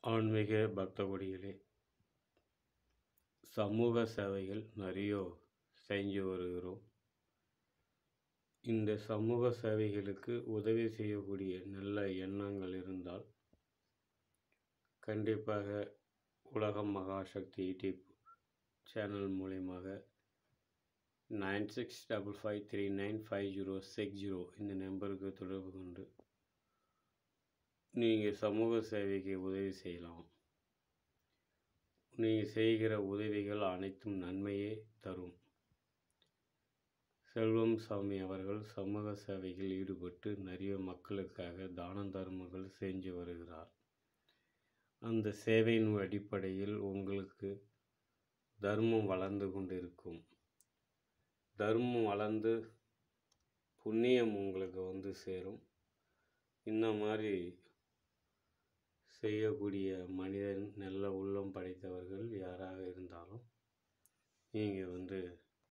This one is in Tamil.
ஆன்மீக பக்த கொடிகளே சமூக சேவைகள் நிறைய செஞ்சு வருகிறோம் இந்த சமூக சேவைகளுக்கு உதவி செய்யக்கூடிய நல்ல எண்ணங்கள் இருந்தால் கண்டிப்பாக உலகம் மகாசக்தி யூடியூப் சேனல் மூலியமாக nine six double five three nine five zero six zero இந்த நம்பருக்கு தொடர்பு கொண்டு நீங்கள் சமூக சேவைக்கு உதவி செய்யலாம் நீங்கள் செய்கிற உதவிகள் அனைத்தும் நன்மையே தரும் செல்வம் சாமி அவர்கள் சமூக சேவையில் ஈடுபட்டு நிறைய மக்களுக்காக தான தர்மங்கள் செஞ்சு வருகிறார் அந்த சேவையின் அடிப்படையில் உங்களுக்கு தர்மம் வளர்ந்து கொண்டிருக்கும் தர்மம் வளர்ந்து புண்ணியம் உங்களுக்கு வந்து சேரும் இந்த மாதிரி செய்யக்கூடிய மனிதன் நல்ல உள்ளம் படைத்தவர்கள் யாராக இருந்தாலும் நீங்கள் வந்து